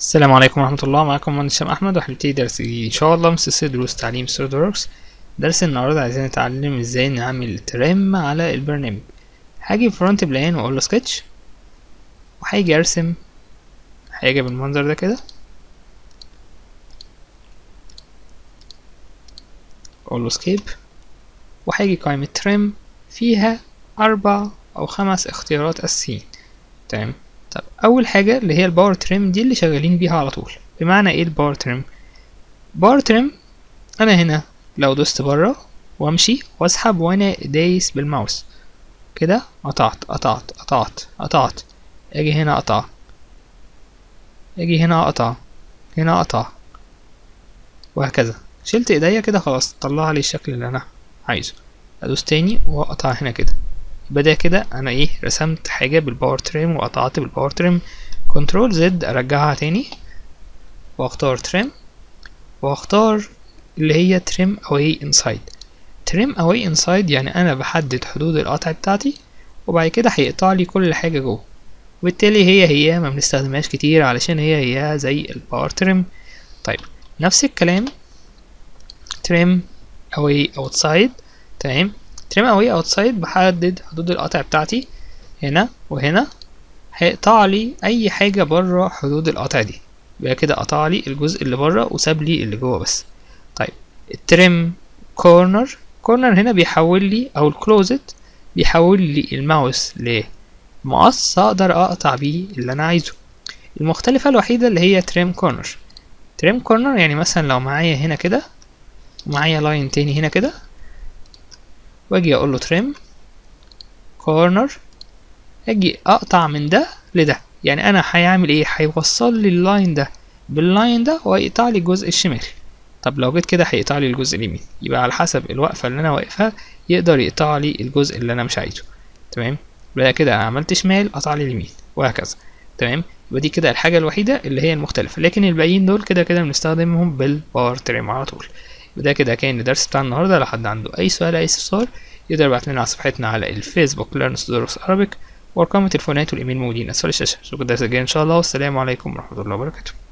السلام عليكم ورحمة الله معكم مهندس هشام أحمد وهنبتدي درس جديد إن شاء الله من سلسلة دروس تعليم سوليد وركس درس النهاردة عايزين نتعلم ازاي نعمل تريم على البرنامج هاجي في فرونت بلان وأقول له سكتش وهاجي أرسم حاجة بالمنظر ده كده أقول له سكيب وهاجي قائمة تريم فيها أربع أو خمس اختيارات أساسيين تمام طب اول حاجه اللي هي الباور تريم دي اللي شغالين بيها على طول بمعنى ايه الباور تريم باور تريم انا هنا لو دوست بره وامشي واسحب وانا دايس بالماوس كده قطعت قطعت قطعت قطعت اجي هنا اقطع اجي هنا اقطع هنا اقطع وهكذا شلت ايديا كده خلاص طلع لي الشكل اللي انا عايزه ادوس تاني واقطع هنا كده يبقى ده كده انا ايه رسمت حاجة بالباور تريم وقطعت بالباور تريم كنترول زد ارجعها تاني واختار تريم واختار اللي هي تريم اواي انسايد تريم اواي انسايد يعني انا بحدد حدود القطع بتاعتي وبعد كده هيقطع لي كل حاجة جوه وبالتالي هي هي ما بنستخدمهاش كتير علشان هي هي زي الباور تريم طيب نفس الكلام تريم اواي اوتسايد تمام تريم اوي اوتسايد بحدد حدود القطع بتاعتي هنا وهنا هيقطع لي اي حاجه بره حدود القطع دي يبقى كده قطع لي الجزء اللي بره وساب لي اللي جوه بس طيب التريم كورنر كورنر هنا بيحول لي او الكلوزت بيحول لي الماوس لمقص اقدر اقطع بيه اللي انا عايزه المختلفه الوحيده اللي هي تريم كورنر تريم كورنر يعني مثلا لو معايا هنا كده ومعايا لاين تاني هنا كده واجي اقول له تريم كورنر اجي اقطع من ده لده يعني انا هيعمل ايه هيوصل لي اللاين ده باللاين ده ويقطع لي الجزء الشمال طب لو جيت كده هيقطع لي الجزء اليمين يبقى على حسب الوقفه اللي انا واقفها يقدر يقطع لي الجزء اللي انا مش عايزه تمام يبقى كده انا عملت شمال قطع لي اليمين وهكذا تمام يبقى دي كده الحاجه الوحيده اللي هي المختلفه لكن الباقيين دول كده كده بنستخدمهم بالباور تريم على طول وده كده كان الدرس بتاع النهارده لو حد عنده اي سؤال اي استفسار يقدر يبعت لنا على صفحتنا على الفيسبوك ليرنس دروس عربيك وارقام التليفونات والايميل موجودين اسفل الشاشه اشوفكم الدرس الجاي ان شاء الله والسلام عليكم ورحمه الله وبركاته